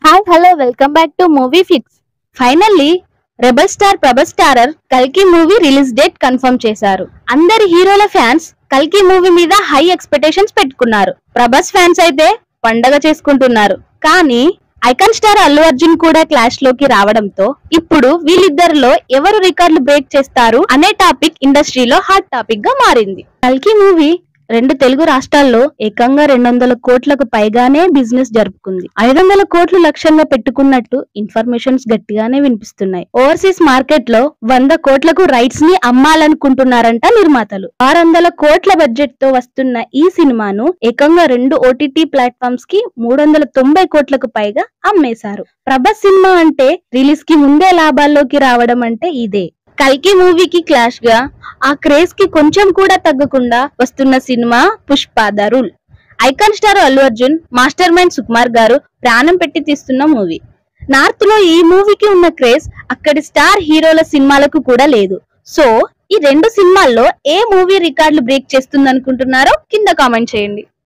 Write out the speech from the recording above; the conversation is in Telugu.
hi hello welcome back to movie fix finally rebel star Prabhas starrer కల్కి మూవీ రిలీజ్ డేట్ కన్ఫర్మ్ చేశారు అందరి హీరోల ఫ్యాన్స్ కల్కి మూవీ మీద హై ఎక్స్పెక్టేషన్స్ పెట్టుకున్నారు ప్రభస్ ఫ్యాన్స్ అయితే పండగ చేసుకుంటున్నారు కానీ ఐకాన్ స్టార్ అల్లు అర్జున్ కూడా క్లాష్ లోకి రావడంతో ఇప్పుడు వీళ్ళిద్దరిలో ఎవరు రికార్డులు బ్రేక్ చేస్తారు అనే టాపిక్ ఇండస్ట్రీలో హాట్ టాపిక్ గా మారింది కల్కి మూవీ రెండు తెలుగు రాష్ట్రాల్లో ఏకంగా రెండు వందల కోట్లకు పైగానే బిజినెస్ జరుపుకుంది ఐదు వందల కోట్లు లక్ష్యంగా పెట్టుకున్నట్టు ఇన్ఫర్మేషన్స్ గట్టిగానే వినిపిస్తున్నాయి ఓవర్సీస్ మార్కెట్ లో వంద కోట్లకు రైట్స్ ని అమ్మాలనుకుంటున్నారంట నిర్మాతలు ఆరు వందల కోట్ల బడ్జెట్ తో వస్తున్న ఈ సినిమాను ఏకంగా రెండు ఓటీటీ ప్లాట్ఫామ్స్ కి మూడు వందల తొంభై కోట్లకు పైగా అమ్మేశారు ప్రభాస్ సినిమా అంటే రిలీజ్ కి ముందే లాభాల్లోకి రావడం అంటే ఇదే కల్కి మూవీకి క్లాష్ గా ఆ క్రేజ్ కి కొంచెం కూడా తగ్గకుండా వస్తున్న cinema Pushpa the rule icon star Allu Arjun master mind Sukumar garu ప్రాణం పెట్టి తీస్తున్న మూవీ నార్త్ లో ఈ మూవీకి ఉన్న క్రేజ్ అక్కడి స్టార్ హీరోల సినిమాలకు కూడా లేదు సో ఈ రెండు సినిమాల్లో ఏ మూవీ రికార్డులు బ్రేక్ చేస్తుంది అనుకుంటున్నారో కింద కామెంట్ చేయండి